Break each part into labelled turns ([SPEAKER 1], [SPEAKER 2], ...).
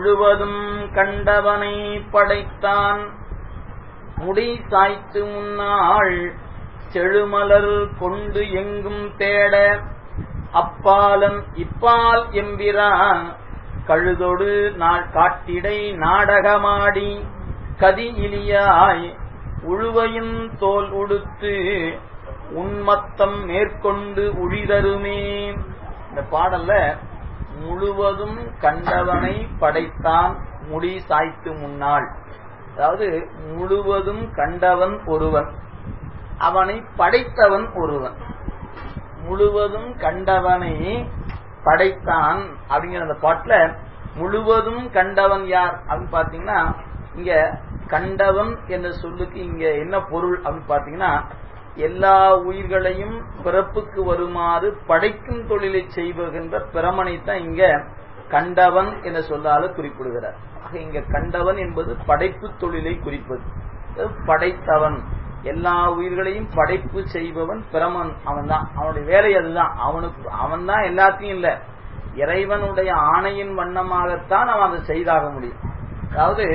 [SPEAKER 1] முழுவதும் கண்டவனை படைத்தான் முடி சாய்த்து முன்னாள் செழுமலர் கொண்டு எங்கும் தேட அப்பாலன் இப்பால் எம்பிரான் கழுதொடு நாள் காட்டிடை நாடகமாடி கதி இலியாய் உழுவையின் தோல் உடுத்து உன்மத்தம் மேற்கொண்டு உழிதருமே இந்த பாடல்ல முழுவதும் கண்டவனை படைத்தான் முடி சாய்த்து முன்னாள் அதாவது முழுவதும் கண்டவன் ஒருவன் அவனை படைத்தவன் ஒருவன் முழுவதும் கண்டவனை படைத்தான் அப்படிங்கிற அந்த பாட்டுல முழுவதும் கண்டவன் யார் அப்படின்னு பாத்தீங்கன்னா இங்க கண்டவன் என்ற சொல்லுக்கு இங்க என்ன பொருள் அப்படின்னு பாத்தீங்கன்னா எல்லா உயிர்களையும் பிறப்புக்கு வருமாறு படைக்கும் தொழிலை செய்வகின்ற பிரமனைத்தான் இங்க கண்டவன் என்ற சொல்லால குறிப்பிடுகிறார் ஆக இங்க கண்டவன் என்பது படைப்பு தொழிலை குறிப்பது படைத்தவன் எல்லா உயிர்களையும் படைப்பு செய்பவன் பிரமன் அவன் தான் அவனுடைய வேலை அதுதான் அவனுக்கு அவன் தான் எல்லாத்தையும் இல்ல இறைவனுடைய ஆணையின் வண்ணமாகத்தான் அவன் அதை செய்தாக முடியும் அதாவது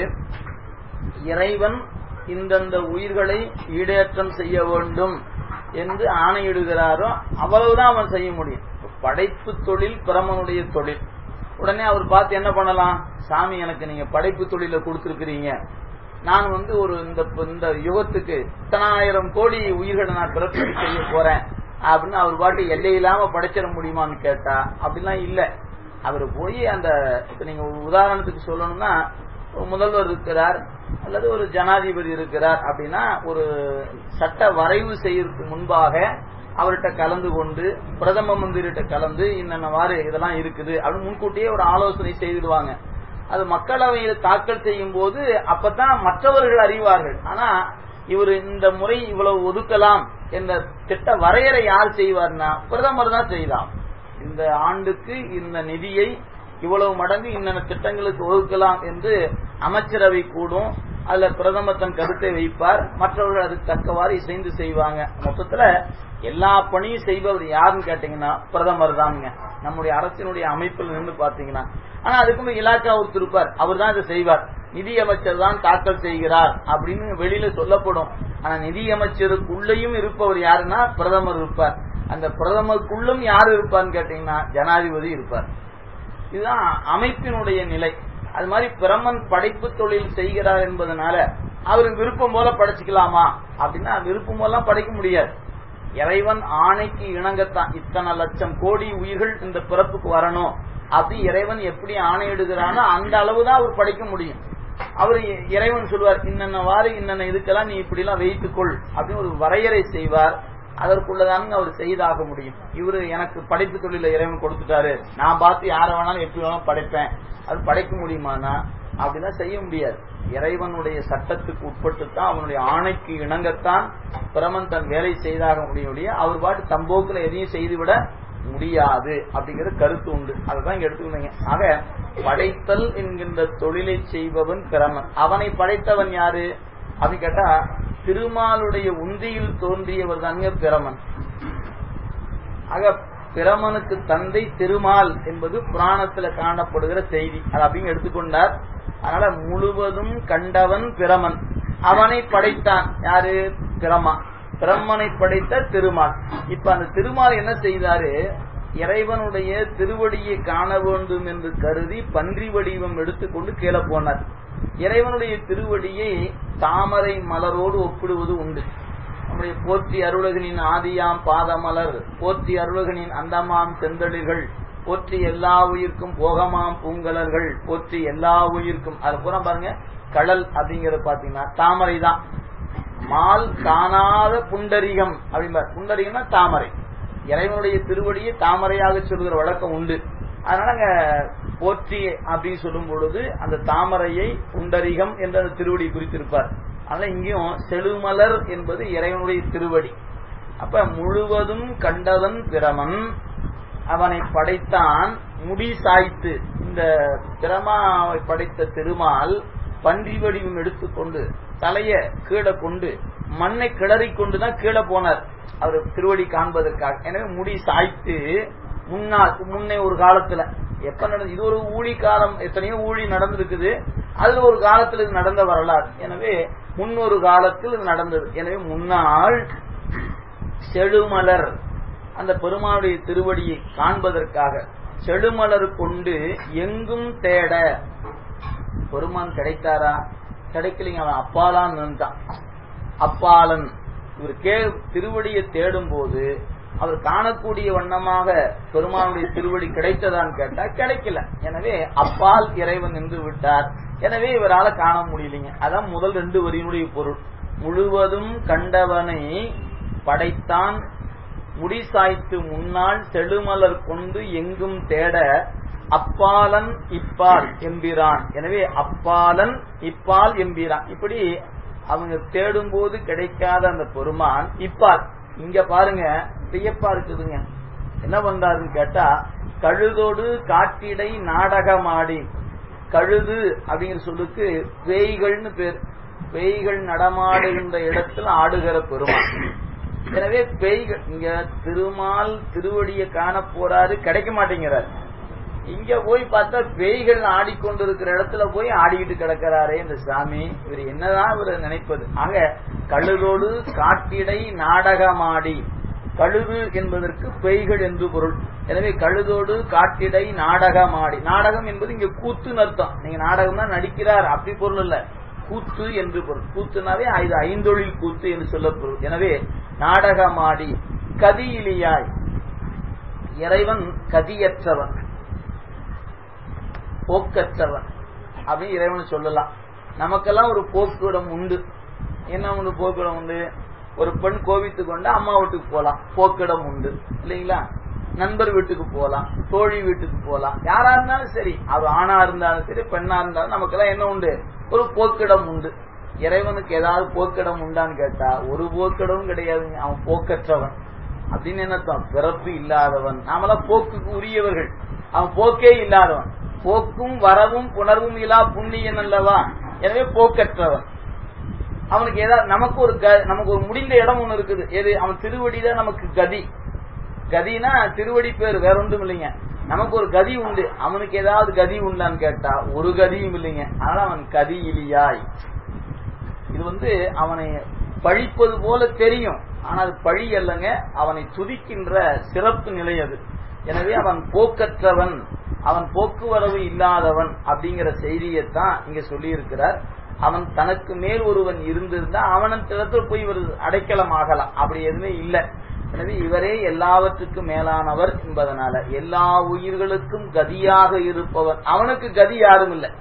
[SPEAKER 1] இறைவன் இந்தந்த உயிர்களை ஈடேற்றம் செய்ய வேண்டும் என்று ஆணையிடுகிறாரோ அவ்வளவுதான் அவன் செய்ய முடியும் படைப்பு தொழில் பிரமனுடைய தொழில் உடனே அவர் பார்த்து என்ன பண்ணலாம் சாமி எனக்கு நீங்க படைப்பு தொழில கொடுத்திருக்கிறீங்க நான் வந்து ஒரு இந்த இந்த யுகத்துக்கு இத்தனாயிரம் கோடி உயிர்களை நான் பிறப்பு செய்ய போறேன் அப்படின்னு அவர் பாட்டு எல்லை இல்லாம படைச்சிட முடியுமான்னு கேட்டா அப்படிலாம் இல்ல அவர் போய் அந்த இப்ப நீங்க ஒரு உதாரணத்துக்கு சொல்லணும்னா முதல்வர் இருக்கிறார் அல்லது ஒரு ஜனாதிபதி இருக்கிறார் அப்படின்னா ஒரு சட்ட வரைவு செய்யறதுக்கு முன்பாக அவர்கிட்ட கலந்து கொண்டு பிரதம மந்திரிட்ட கலந்து இன்னவாறு இதெல்லாம் இருக்குது அப்படின்னு முன்கூட்டியே ஒரு ஆலோசனை செய்துடுவாங்க அது மக்களவையில் தாக்கல் செய்யும் போது அப்பதான் மற்றவர்கள் அறிவார்கள் ஆனா இவர் இந்த முறை இவ்வளவு ஒதுக்கலாம் என்ற திட்ட வரையறை யார் செய்வார்னா பிரதமர் தான் செய்தார் இந்த ஆண்டுக்கு இந்த நிதியை இவ்வளவு மடங்கு இன்னென்ன திட்டங்களுக்கு ஒதுக்கலாம் என்று அமைச்சரவை கூடும் அதுல பிரதமர் தன் கருத்தை வைப்பார் மற்றவர்கள் அதுக்கு தக்கவாறு இசைந்து செய்வாங்க மொத்தத்துல எல்லா பணியும் செய்பவர் யாருன்னு கேட்டீங்கன்னா பிரதமர் தானுங்க நம்முடைய அரசினுடைய அமைப்பில் நின்று பாத்தீங்கன்னா ஆனா அதுக்கு இலாக்கா ஒருத்தர் இருப்பார் அவர் தான் இதை செய்வார் நிதி அமைச்சர் தான் தாக்கல் செய்கிறார் அப்படின்னு வெளியில சொல்லப்படும் ஆனா நிதி அமைச்சருக்குள்ளேயும் இருப்பவர் யாருன்னா பிரதமர் இருப்பார் அந்த பிரதமருக்குள்ளும் யார் இருப்பார்னு கேட்டீங்கன்னா ஜனாதிபதி இருப்பார் இதுதான் அமைப்பினுடைய நிலை அது மாதிரி பிரமன் படைப்பு தொழில் செய்கிறார் என்பதனால அவருக்கு விருப்பம் போல படைச்சுக்கலாமா அப்படின்னா விருப்பம் போலாம் படைக்க முடியாது இறைவன் ஆணைக்கு இணங்கத்தான் இத்தனை லட்சம் கோடி உயிர்கள் இந்த பிறப்புக்கு வரணும் அப்படி இறைவன் எப்படி ஆணையிடுகிறானோ அந்த அளவுதான் அவர் படைக்க முடியும் அவர் இறைவன் சொல்வார் இன்னென்னவாறு இன்னென்ன இதுக்கெல்லாம் நீ இப்படி எல்லாம் வைத்துக்கொள் அப்படின்னு ஒரு வரையறை செய்வார் அதற்குள்ளதானுங்க அவர் செய்தாக முடியும் இவரு எனக்கு படைப்பு தொழில இறைவன் கொடுத்துட்டாரு நான் பார்த்து யார வேணாலும் எப்படி வேணாலும் படைப்பேன் அது படைக்க முடியுமானா அப்படிலாம் செய்ய முடியாது இறைவனுடைய சட்டத்துக்கு உட்பட்டு தான் அவனுடைய ஆணைக்கு இணங்கத்தான் பிரமன் தன் வேலை செய்தாக முடியும் அவர் பாட்டு தம்போக்குல எதையும் செய்துவிட முடியாது அப்படிங்கிற கருத்து உண்டு அதுதான் இங்க எடுத்துக்கணுங்க ஆக படைத்தல் என்கின்ற தொழிலை செய்பவன் பிரமன் அவனை படைத்தவன் யாரு அப்படின்னு கேட்டா திருமாலுடைய உந்தியில் தோன்றியவர் தாங்க பிரமன் ஆக பிரமனுக்கு தந்தை திருமால் என்பது புராணத்துல காணப்படுகிற செய்தி அது அப்படின்னு எடுத்துக்கொண்டார் அதனால முழுவதும் கண்டவன் பிரமன் அவனை படைத்தான் யாரு பிரமா பிரம்மனை படைத்த திருமால் இப்ப அந்த திருமால் என்ன செய்தாரு இறைவனுடைய திருவடியை காண வேண்டும் என்று கருதி பன்றி வடிவம் எடுத்துக்கொண்டு கீழே போனார் இறைவனுடைய திருவடியை தாமரை மலரோடு ஒப்பிடுவது உண்டு நம்முடைய போற்றி அருளகனின் ஆதியாம் பாதமலர் போற்றி அருளகனின் அந்தமாம் செந்தளிர்கள் போற்றி எல்லா உயிர்க்கும் போகமாம் பூங்கலர்கள் போற்றி எல்லா உயிர்க்கும் அது பூரா பாருங்க கடல் அப்படிங்கறது பாத்தீங்கன்னா தாமரை தான் மால் காணாத புண்டரிகம் அப்படிம்பார் புண்டரிகம்னா தாமரை இறைவனுடைய திருவடியை தாமரையாக சொல்கிற வழக்கம் உண்டு அதனால அங்க போற்றி அப்படின்னு சொல்லும் பொழுது அந்த தாமரையை புண்டரிகம் என்ற அந்த திருவடி குறித்திருப்பார் அதனால இங்கேயும் செழுமலர் என்பது இறைவனுடைய திருவடி அப்ப முழுவதும் கண்டவன் பிரமன் அவனை படைத்தான் முடி சாய்த்து இந்த பிரமாவை படைத்த திருமால் பன்றி வடிவம் எடுத்துக்கொண்டு தலைய கீழே கொண்டு மண்ணை கிளறி கொண்டுதான் கீழே போனார் அவர் திருவடி காண்பதற்காக எனவே முடி சாய்த்து முன்னால் முன்னே ஒரு காலத்துல எப்ப நடந்து இது ஒரு ஊழி காலம் எத்தனையோ ஊழி நடந்திருக்குது அதுல ஒரு காலத்தில் இது நடந்த வரலாறு எனவே முன்னொரு காலத்தில் இது நடந்தது எனவே முன்னாள் செழுமலர் அந்த பெருமானுடைய திருவடியை காண்பதற்காக செழுமலர் கொண்டு எங்கும் தேட பெருமான் கிடைத்தாரா கிடைக்கலைங்க அவன் அப்பாலான் நின்றான் அப்பாலன் இவர் கே திருவடியை தேடும் போது அவர் காணக்கூடிய வண்ணமாக பெருமானுடைய திருவடி கிடைத்ததான்னு கேட்டா கிடைக்கல எனவே அப்பால் இறைவன் நின்று விட்டார் எனவே இவரால காண முடியலைங்க அதான் முதல் ரெண்டு வரியினுடைய பொருள் முழுவதும் கண்டவனை படைத்தான் முடிசாய்த்து முன்னால் செழுமலர் கொண்டு எங்கும் தேட அப்பாலன் இப்பால் எம்பிரான் எனவே அப்பாலன் இப்பால் எம்பிரான் இப்படி அவங்க தேடும் போது கிடைக்காத அந்த பெருமான் இப்பால் இங்க பாருங்க வியப்பா இருக்குதுங்க என்ன பண்றாருன்னு கேட்டா கழுதோடு காட்டிடை நாடகமாடி கழுது அப்படிங்கிற சொல்லுக்கு பேய்கள்னு பேர் பேய்கள் நடமாடுகின்ற இடத்துல ஆடுகிற பெருமான் எனவே பேய்கள் இங்க திருமால் திருவடியை காண போறாரு கிடைக்க மாட்டேங்கிறார் இங்க போய் பார்த்தா பேய்கள் ஆடிக்கொண்டிருக்கிற இடத்துல போய் ஆடிக்கிட்டு கிடக்கிறாரே இந்த சாமி இவர் என்னதான் இவர் நினைப்பது ஆக கழுதோடு காட்டிடை நாடகமாடி கழுது என்பதற்கு பேய்கள் என்று பொருள் எனவே கழுதோடு காட்டிடை நாடகமாடி நாடகம் என்பது இங்க கூத்துன்னு அர்த்தம் நீங்க நாடகம் தான் நடிக்கிறார் அப்படி பொருள் இல்ல கூத்து என்று பொருள் கூத்துனாவே இது ஐந்தொழில் கூத்து என்று சொல்ல பொருள் எனவே நாடகமாடி கதியிலியாய் இறைவன் கதியற்றவன் போக்கற்றவன் அப்படின்னு இறைவன் சொல்லலாம் நமக்கெல்லாம் ஒரு போக்குடம் உண்டு என்ன உண்டு போக்குடம் உண்டு ஒரு பெண் கோவித்து கொண்டு அம்மா வீட்டுக்கு போலாம் போக்கிடம் உண்டு இல்லைங்களா நண்பர் வீட்டுக்கு போலாம் தோழி வீட்டுக்கு போலாம் யாரா இருந்தாலும் சரி அது ஆணா இருந்தாலும் சரி பெண்ணா இருந்தாலும் நமக்கெல்லாம் என்ன உண்டு ஒரு போக்கிடம் உண்டு இறைவனுக்கு ஏதாவது போக்கிடம் உண்டான்னு கேட்டா ஒரு போக்கிடமும் கிடையாதுங்க அவன் போக்கற்றவன் அப்படின்னு என்னத்தான் பிறப்பு இல்லாதவன் நாமெல்லாம் போக்குக்கு உரியவர்கள் அவன் போக்கே இல்லாதவன் போக்கும் வரவும் புணர்வும் இலா புண்ணியன் அல்லவா எனவே போக்கற்றவன் அவனுக்கு ஏதாவது நமக்கு ஒரு நமக்கு ஒரு முடிந்த இடம் ஒண்ணு இருக்குது எது அவன் திருவடிதான் நமக்கு கதி கதினா திருவடி பேர் வேற ஒன்றும் இல்லைங்க நமக்கு ஒரு கதி உண்டு அவனுக்கு ஏதாவது கதி உண்டான்னு கேட்டா ஒரு கதியும் இல்லைங்க அதனால அவன் கதி இலியாய் இது வந்து அவனை பழிப்பது போல தெரியும் ஆனா அது பழி அல்லங்க அவனை துதிக்கின்ற சிறப்பு நிலை அது எனவே அவன் போக்கற்றவன் அவன் போக்குவரவு இல்லாதவன் அப்படிங்கிற செய்தியைத்தான் இங்க சொல்லி இருக்கிறார் அவன் தனக்கு மேல் ஒருவன் இருந்திருந்தா அவனிடத்துல போய் இவர் அடைக்கலம் ஆகலாம் அப்படி எதுவுமே இல்லை எனவே இவரே எல்லாவற்றுக்கும் மேலானவர் என்பதனால எல்லா உயிர்களுக்கும் கதியாக இருப்பவர் அவனுக்கு கதி யாரும் இல்லை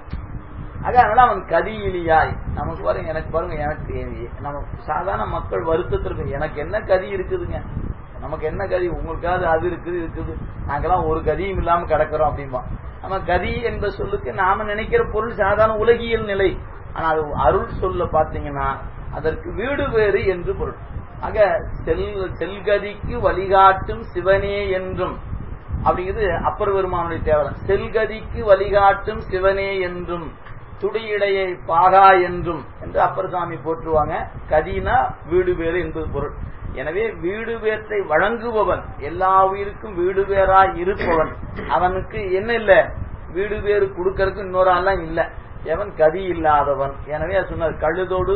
[SPEAKER 1] அதனால அவன் கதியிலியாய் நமக்கு பாருங்க எனக்கு பாருங்க எனக்கு நம்ம சாதாரண மக்கள் வருத்தத்திற்கு எனக்கு என்ன கதி இருக்குதுங்க நமக்கு என்ன கதி உங்களுக்காவது அது இருக்குது இருக்குது நாங்கெல்லாம் ஒரு கதியும் இல்லாம கிடக்கிறோம் அப்படின்பா நம்ம கதி என்ற சொல்லுக்கு நாம நினைக்கிற பொருள் சாதாரண உலகியல் நிலை ஆனா அது அருள் சொல்ல பாத்தீங்கன்னா அதற்கு வீடு வேறு என்று பொருள் ஆக செல் செல்கதிக்கு வழிகாட்டும் சிவனே என்றும் அப்படிங்கிறது அப்பர் பெருமானுடைய தேவலம் செல்கதிக்கு வழிகாட்டும் சிவனே என்றும் துடியிடையை பாகா என்றும் என்று அப்பர் சாமி போற்றுவாங்க கதினா வீடு வேறு என்பது பொருள் எனவே வீடு பேற்றை வழங்குபவன் எல்லா உயிருக்கும் வீடு பேராய் இருப்பவன் அவனுக்கு என்ன இல்ல வீடு பேரு கொடுக்கறதுக்கு இன்னொரு ஆள்லாம் இல்ல எவன் கதி இல்லாதவன் எனவே சொன்னார் கழுதோடு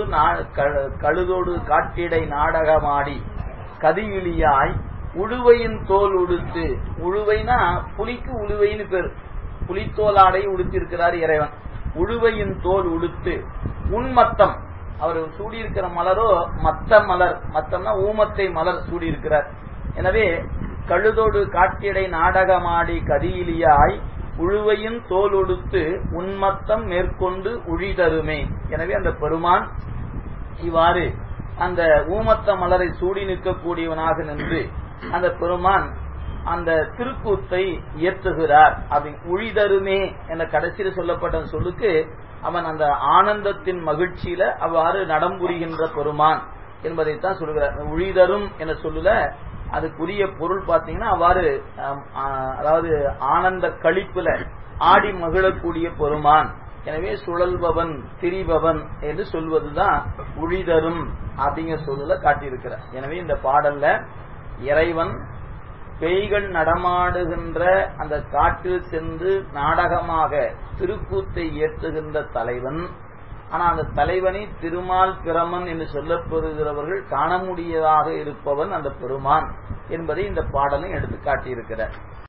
[SPEAKER 1] கழுதோடு காட்டிடை நாடகமாடி கதியிலியாய் உழுவையின் தோல் உடுத்து உழுவைனா புலிக்கு உழுவைன்னு பேர் புலித்தோலாடை உடுத்திருக்கிறார் இறைவன் உழுவையின் தோல் உடுத்து உன்மத்தம் அவர் சூடியிருக்கிற மலரோ மத்த மலர் மத்தம்னா ஊமத்தை மலர் சூடியிருக்கிறார் எனவே கழுதோடு காட்டிடை நாடகமாடி கதியிலியாய் உழுவையின் தோல் உடுத்து உன்மத்தம் மேற்கொண்டு உழிதருமே எனவே அந்த பெருமான் இவ்வாறு அந்த ஊமத்த மலரை சூடி நிற்கக்கூடியவனாக நின்று அந்த பெருமான் அந்த திருக்கூத்தை இயற்றுகிறார் அப்படி உழிதருமே என்ற கடைசியில் சொல்லப்பட்ட சொல்லுக்கு அவன் அந்த ஆனந்தத்தின் மகிழ்ச்சியில அவ்வாறு நடம்புரிகின்ற பெருமான் என்பதைத்தான் சொல்லுகிறார் உழிதரும் என சொல்லுல அதுக்குரிய பொருள் பாத்தீங்கன்னா அவ்வாறு அதாவது ஆனந்த கழிப்புல ஆடி மகிழக்கூடிய பெருமான் எனவே சுழல்பவன் திரிபவன் என்று சொல்வதுதான் உழிதரும் அப்படிங்கிற சொல்லுல காட்டியிருக்கிறார் எனவே இந்த பாடல்ல இறைவன் பேய்கள் நடமாடுகின்ற அந்த காட்டில் சென்று நாடகமாக திருக்கூத்தை ஏற்றுகின்ற தலைவன் ஆனா அந்த தலைவனை திருமால் பிரமன் என்று சொல்லப்பெறுகிறவர்கள் காண முடியதாக இருப்பவன் அந்த பெருமான் என்பதை இந்த பாடலை எடுத்து காட்டியிருக்கிறார்